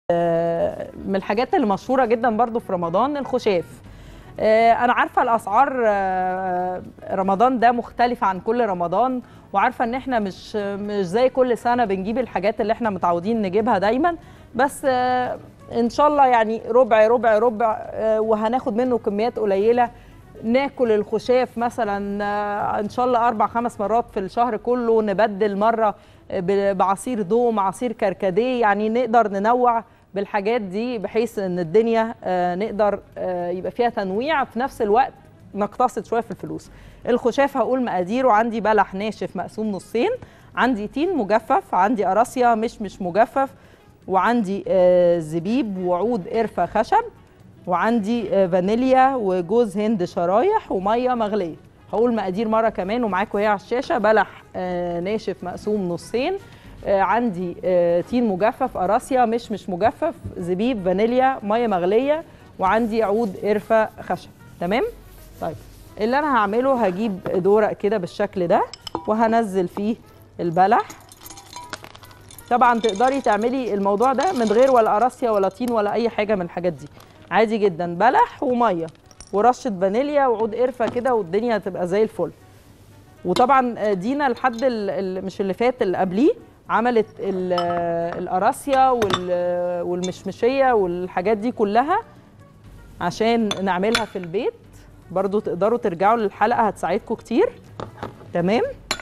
آه، من الحاجات اللي مشهوره جدا برضو في رمضان الخشاف آه، انا عارفه الاسعار آه، رمضان ده مختلف عن كل رمضان وعارفه ان احنا مش مش زي كل سنه بنجيب الحاجات اللي احنا متعودين نجيبها دايما بس آه، ان شاء الله يعني ربع ربع ربع آه، وهناخد منه كميات قليله ناكل الخشاف مثلا آه، ان شاء الله اربع خمس مرات في الشهر كله نبدل مره ب- بعصير دوم عصير كركديه يعني نقدر ننوع بالحاجات دي بحيث ان الدنيا آه، نقدر آه، يبقى فيها تنويع في نفس الوقت نقتصد شويه في الفلوس الخشاف هقول مقاديره عندي بلح ناشف مقسوم نصين عندي تين مجفف عندي قراصيا مش مش مجفف وعندي آه، زبيب وعود قرفه خشب وعندي آه، فانيليا وجوز هند شرايح وميه مغليه هقول مقادير مره كمان ومعاكم هي على الشاشه بلح آه، ناشف مقسوم نصين آه، عندي آه، تين مجفف قراصيا مش مش مجفف زبيب فانيليا ميه مغليه وعندي عود قرفه خشب تمام طيب اللي انا هعمله هجيب دورق كده بالشكل ده وهنزل فيه البلح طبعا تقدري تعملي الموضوع ده من غير ولا قراصيا ولا طين ولا اي حاجه من الحاجات دي عادي جدا بلح وميه ورشه فانيليا وعود قرفه كده والدنيا هتبقى زي الفل وطبعا دينا الحد ال- ال- مش اللي فات اللي قبليه عملت ال- القراصيا وال- والمشمشيه والحاجات دي كلها عشان نعملها في البيت برضو تقدروا ترجعوا للحلقه هتساعدكم كتير تمام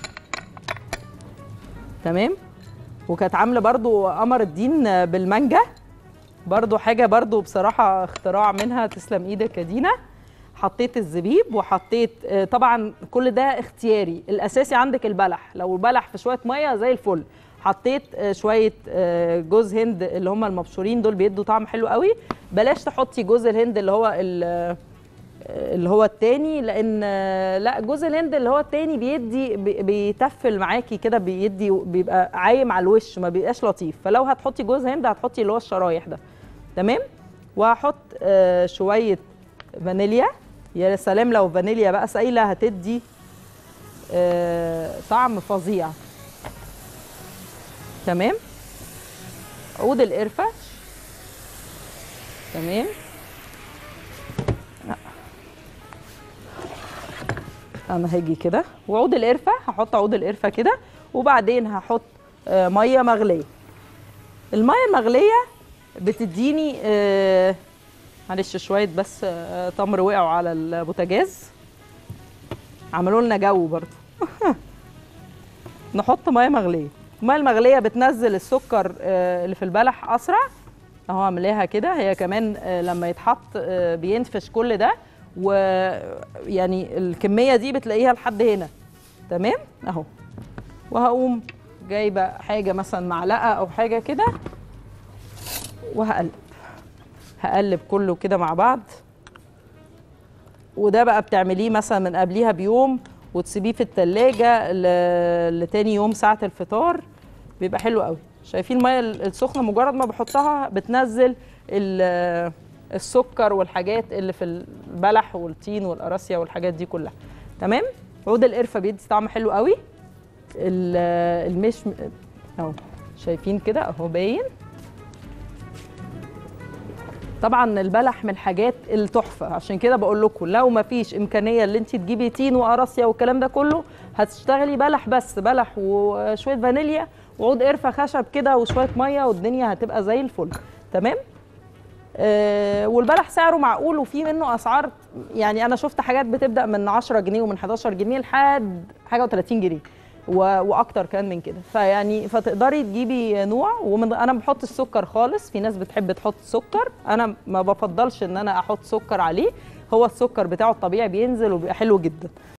تمام وكانت عامله برضو قمر الدين بالمانجا برضو حاجه برضو بصراحه اختراع منها تسلم ايدك يا دينا حطيت الزبيب وحطيت آه، طبعا كل ده اختياري الاساسي عندك البلح لو البلح في شويه ميه زي الفل حطيت آه، شويه آه، جوز هند اللي هم المبشورين دول بيدوا طعم حلو قوي بلاش تحطي جوز الهند اللي هو ال- اللي هو التاني لان آه، لا جوز الهند اللي هو التاني بيدي بي- بيتفل معاكي كده بيدي بيبقى عايم على الوش ما بيبقاش لطيف فلو هتحطي جوز هند هتحطي اللي هو الشرايح ده تمام وهحط آه، شويه فانيليا يا سلام لو فانيليا بقى سايله هتدي آه، طعم فظيع تمام عود القرفه تمام انا هاجي كده وعود القرفه هحط عود القرفه كده وبعدين هحط آه، ميه مغليه الميه المغليه بتديني آه، معلش شويه بس آه، تمر وقعوا على البوتاجاز عملوا لنا جو برضو نحط ميه مغليه الميه المغليه بتنزل السكر آه، اللي في البلح اسرع اهو عاملاها كده هي كمان آه، لما يتحط آه، بينفش كل ده ويعني الكميه دي بتلاقيها لحد هنا تمام اهو وهقوم جايبه حاجه مثلا معلقه او حاجه كده وهقلب هقلب كله كده مع بعض وده بقى بتعمليه مثلا من قبليها بيوم وتسيبيه في التلاجة ل- لتاني يوم ساعة الفطار بيبقى حلو قوي شايفين المية السخنة مجرد ما بحطها بتنزل ال- السكر والحاجات اللي في البلح والتين والقراصية والحاجات دي كلها تمام عود القرفة بيدي طعم حلو قوي ال- المش اهو شايفين كده اهو باين طبعا البلح من الحاجات التحفه عشان كده بقول لكم لو ما فيش امكانيه اللي انت تجيبي تين وقراصيا والكلام ده كله هتشتغلي بلح بس بلح وشويه فانيليا وعود قرفه خشب كده وشويه ميه والدنيا هتبقى زي الفل تمام آه والبلح سعره معقول وفي منه اسعار يعني انا شفت حاجات بتبدا من 10 جنيه ومن 11 جنيه لحد حاجه و30 جنيه و- واكتر كمان من كده فيعني فتقدري تجيبي نوع ومن انا ما بحطش سكر خالص في ناس بتحب تحط سكر انا ما بفضلش ان انا احط سكر عليه هو السكر بتاعه الطبيعي بينزل وبيبقى حلو جدا